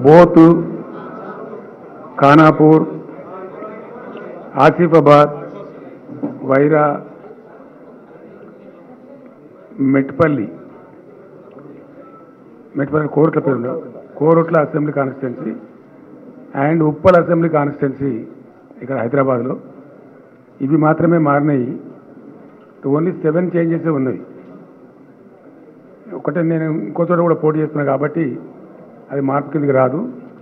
both Khanapur Asifabad Wyra Metpalli Metpalli Koratla పేరు Koratla assembly constituency and Uppal assembly constituency ఇక్కడ హైదరాబాద్లో ఇవి మాత్రమే మారినాయి ఓన్లీ సెవెన్ చేంజెస్ ఉన్నాయి ఒకటే నేను ఇంకో చోట కూడా పోటీ చేస్తున్నా కాబట్టి అది మార్పు కిందకి రాదు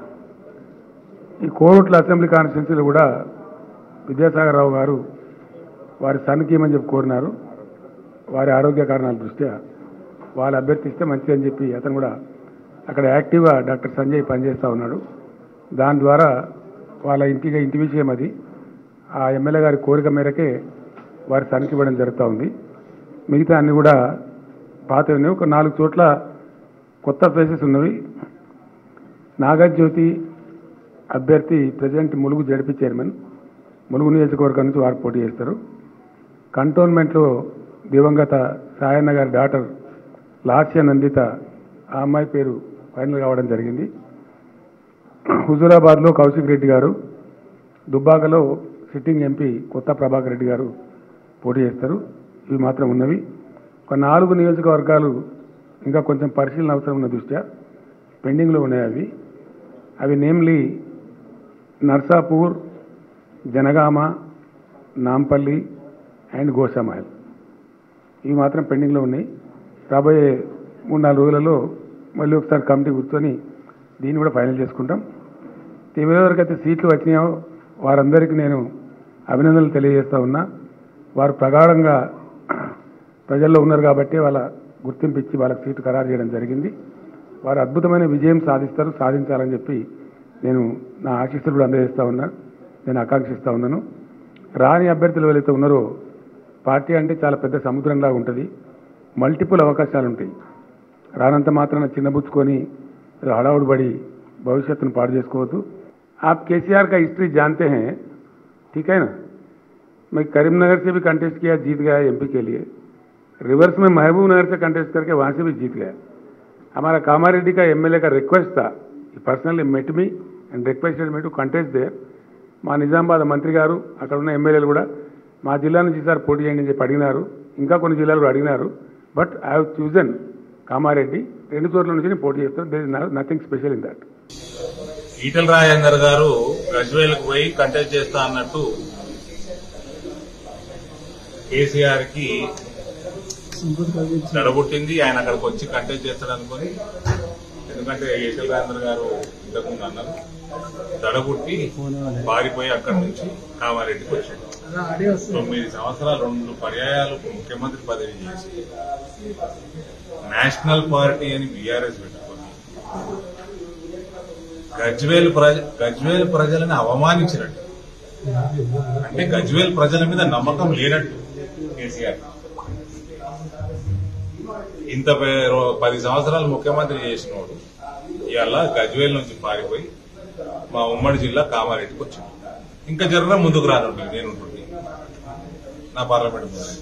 ఈ కోరుట్ల అసెంబ్లీ కాన్స్టిట్యున్సీలో కూడా విద్యాసాగర్ రావు గారు వారి సన్కి ఇమ్మని చెప్పి కోరినారు వారి ఆరోగ్య కారణాల దృష్ట్యా వాళ్ళు అభ్యర్థిస్తే మంచిదని చెప్పి అతను కూడా అక్కడ యాక్టివ్గా డాక్టర్ సంజయ్ పనిచేస్తూ ఉన్నాడు దాని ద్వారా వాళ్ళ ఇంటికి ఇంటి విషయం అది ఆ ఎమ్మెల్యే గారి కోరిక మేరకే వారి సనికి ఇవ్వడం జరుగుతూ ఉంది మిగతా అన్ని కూడా పాత ఉన్నాయి ఒక నాలుగు చోట్ల కొత్త ఫేసెస్ ఉన్నవి నాగజ్యోతి అభ్యర్థి ప్రెసిడెంట్ ములుగు జడిపి చైర్మన్ ములుగు నియోజకవర్గం నుంచి వారు పోటీ చేస్తారు కంటోన్మెంట్లో దివంగత సాయన్న గారి డాటర్ లాస్య నందిత ఆ అమ్మాయి పేరు ఫైనల్ కావడం జరిగింది హుజూరాబాద్లో కౌశిక్ రెడ్డి గారు దుబ్బాకలో సిట్టింగ్ ఎంపీ కొత్త ప్రభాకర్ రెడ్డి గారు పోటీ చేస్తారు ఇవి మాత్రం ఉన్నవి ఒక నాలుగు నియోజకవర్గాలు ఇంకా కొంచెం పరిశీలన అవసరం ఉన్న దృష్ట్యా పెండింగ్లో ఉన్నాయి అవి అవి నేమ్లీ నర్సాపూర్ జనగామ నాంపల్లి అండ్ గోషామహల్ ఇవి మాత్రం పెండింగ్లో ఉన్నాయి రాబోయే మూడు నాలుగు రోజులలో మళ్ళీ ఒకసారి కమిటీ కూర్చొని దీన్ని కూడా ఫైనల్ చేసుకుంటాం ఎవరెవరికైతే సీట్లు వచ్చినాయో వారందరికీ నేను అభినందనలు తెలియజేస్తా ఉన్నా వారు ప్రగాఢంగా ప్రజల్లో ఉన్నారు కాబట్టి వాళ్ళ గుర్తింపు ఇచ్చి వాళ్ళకి సీటు ఖరారు చేయడం జరిగింది వారు అద్భుతమైన విజయం సాధిస్తారు సాధించాలని చెప్పి నేను నా ఆశీస్సులు కూడా అందజేస్తా ఉన్నా నేను ఆకాంక్షిస్తా ఉన్నాను రాని అభ్యర్థులు ఎవరైతే ఉన్నారో పార్టీ అంటే చాలా పెద్ద సముద్రంలా ఉంటుంది మల్టిపుల్ అవకాశాలు ఉంటాయి రానంత మాత్రాన చిన్నబుచ్చుకొని ఏదో హడావుడి పడి భవిష్యత్తును పాడు చేసుకోవద్దు आप केसीआर का हिस्ट्री जानते हैं ठीक है ना मैं करीमनगर से भी कंटेस्ट किया जीत गया एमपी के लिए रिवर्स में महबूब नगर से कंटेस्ट करके वहां से भी जीत गया हमारा कामारेड्डी का एमएलए का रिक्वेस्ट था personally met me and requested me to contest there మా నిజామాబాద్ మంత్రి గారు అక్కడ ఉన్న ఎమ్మెల్యేలు కూడా మా జిల్లా నుంచి ఈసారి పోటీ చేయండి అని చెప్పి అడిగినారు ఇంకా కొన్ని జిల్లాలు కూడా అడిగినారు but I have chosen Kamareddy రెండు చోట్ల నుంచి నేను పోటీ చేస్తాను there is nothing special in that Etela Rajender గారు గజ్వేల్కి పోయి కంటెస్ట్ చేస్తా అన్నట్టు కేసీఆర్ కి దడబుట్టింది ఆయన అక్కడికి వచ్చి కంటెస్ట్ చేస్తాడు అనుకుని ఎందుకంటే ఈటల రాజేందర్ గారు ఇంతకుముందు అన్నారు దడబుట్టి పారిపోయి అక్కడి నుంచి కామారెడ్డికి వచ్చాడు తొమ్మిది సంవత్సరాలు రెండు పర్యాయాలు ముఖ్యమంత్రి పదవి చేసి నేషనల్ పార్టీ అని బీఆర్ఎస్ పెట్టుకొని గజ్వేల్ ప్రజ గజ్వేల్ ప్రజలను అవమానించినట్టు అంటే గజ్వేల్ ప్రజల మీద నమ్మకం లేనట్టు కేసీఆర్ ఇంత పే- రో- పది సంవత్సరాలు ముఖ్యమంత్రి చేసినోడు ఇవాళ గజ్వేల్ నుంచి పారిపోయి మా ఉమ్మడి జిల్లా కామారెడ్డికి వచ్చింది ఇంకా జరగడం ముందుకు రానుంటుంది నేను ఉంటుంది నా పార్లమెంట్ ముందు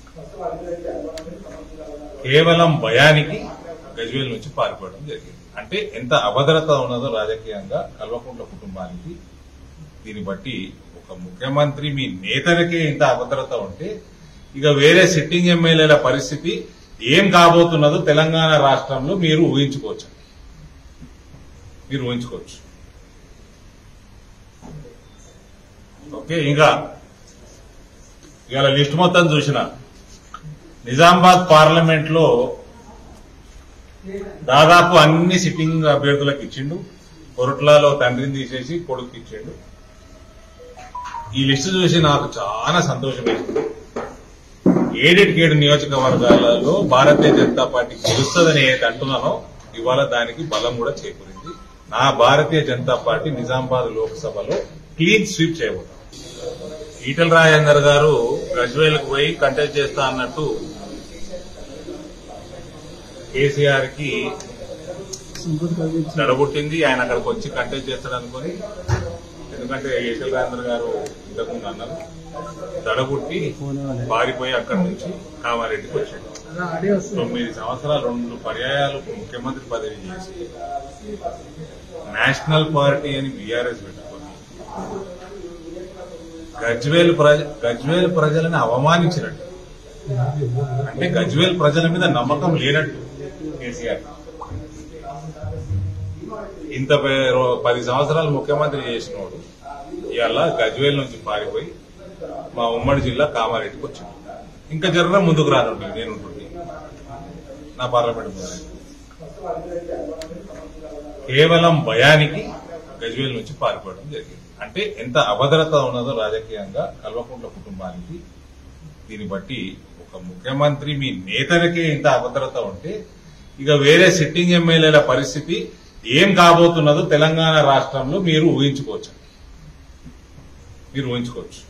కేవలం భయానికి గజ్వేల్ నుంచి పారిపోవడం జరిగింది అంటే ఎంత అభద్రత ఉన్నదో రాజకీయంగా కల్వకుంట్ల కుటుంబానికి దీన్ని బట్టి ఒక ముఖ్యమంత్రి మీ నేతలకే ఇంత అభద్రత ఉంటే ఇక వేరే సిట్టింగ్ ఎమ్మెల్యేల పరిస్థితి ఏం కాబోతున్నదో తెలంగాణ రాష్ట్రంలో మీరు ఊహించుకోవచ్చు మీరు ఊహించుకోవచ్చు ఓకే ఇంకా ఇవాళ లిస్ట్ మొత్తం చూసిన నిజామాబాద్ పార్లమెంట్ లో దాదాపు అన్ని సిట్టింగ్ అభ్యర్థులకు ఇచ్చిండు కొరట్లలో తండ్రిని తీసేసి కొడుకు ఇచ్చిండు ఈ లిస్టు చూసి నాకు చాలా సంతోషం వేసింది ఏడెటికేడు నియోజకవర్గాలలో భారతీయ జనతా పార్టీ గెలుస్తుందని ఏది అంటున్నానో ఇవాళ దానికి బలం కూడా చేకూరింది నా భారతీయ జనతా పార్టీ నిజామాబాద్ లోక్సభలో క్లీన్ స్వీప్ చేయబోతాం ఈటల రాజేందర్ గారు గజ్వేల్కి పోయి కంటెస్ట్ చేస్తా అన్నట్టు కేసీఆర్ కి దడబుట్టింది ఆయన అక్కడికి వచ్చి కంటెస్ట్ చేస్తాడు అనుకుని ఎందుకంటే ఈటల రాజేందర్ గారు ఇంతకుముందు అన్నారు దడబుట్టి పారిపోయి అక్కడి నుంచి కామారెడ్డికి వచ్చాడు తొమ్మిది సంవత్సరాలు రెండు పర్యాయాలు ముఖ్యమంత్రి పదవి చేసి నేషనల్ పార్టీ అని బీఆర్ఎస్ పెట్టుకొని గజ్వేల్ ప్రజ గజ్వేల్ ప్రజలని అవమానించినట్టు అంటే గజ్వేల్ ప్రజల మీద నమ్మకం లేనట్టు కేసీఆర్ ఇంత పే- రో- పది సంవత్సరాలు ముఖ్యమంత్రి చేసినోడు ఇవాళ గజ్వేల్ నుంచి పారిపోయి మా ఉమ్మడి జిల్లా కామారెడ్డికి వచ్చింది ఇంకా జర్ర ముందుకు రానుండి నేను ఉంటుంది నా పార్లమెంట్ ముందు కేవలం భయానికి గజ్వేల్ నుంచి పారిపోవడం జరిగింది అంటే ఎంత అభద్రత ఉన్నదో రాజకీయంగా కల్వకుంట్ల కుటుంబానికి దీన్ని బట్టి ఒక ముఖ్యమంత్రి మీ నేతలకే ఇంత అభద్రత ఉంటే ఇక వేరే సిట్టింగ్ ఎమ్మెల్యేల పరిస్థితి ఏం కాబోతున్నదో తెలంగాణ రాష్ట్రంలో మీరు ఊహించుకోవచ్చు మీరు ఊహించుకోవచ్చు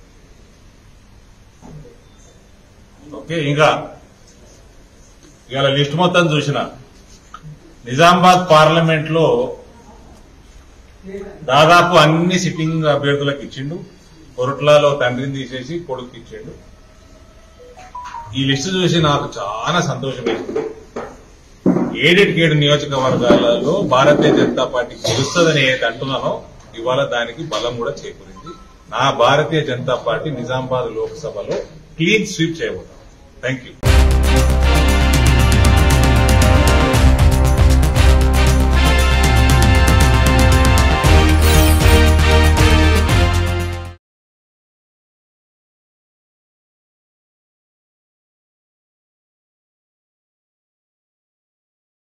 ఓకే ఇంకా ఇవాళ లిస్ట్ మొత్తం చూసిన నిజామాబాద్ పార్లమెంట్ లో దాదాపు అన్ని సిట్టింగ్ అభ్యర్థులకు ఇచ్చిండు కొరట్లాలో తండ్రిని తీసేసి కొడుకు ఇచ్చిండు ఈ లిస్టు చూసి నాకు చాలా సంతోషం వేసింది ఏడెటికి ఏడు నియోజకవర్గాలలో భారతీయ జనతా పార్టీ గెలుస్తుందని ఏది అంటున్నానో ఇవాళ దానికి బలం కూడా చేకూరింది నా భారతీయ జనతా పార్టీ నిజామాబాద్ లోక్సభలో క్లీన్ స్వీప్ చేయబోతాం థ్యాంక్ యూ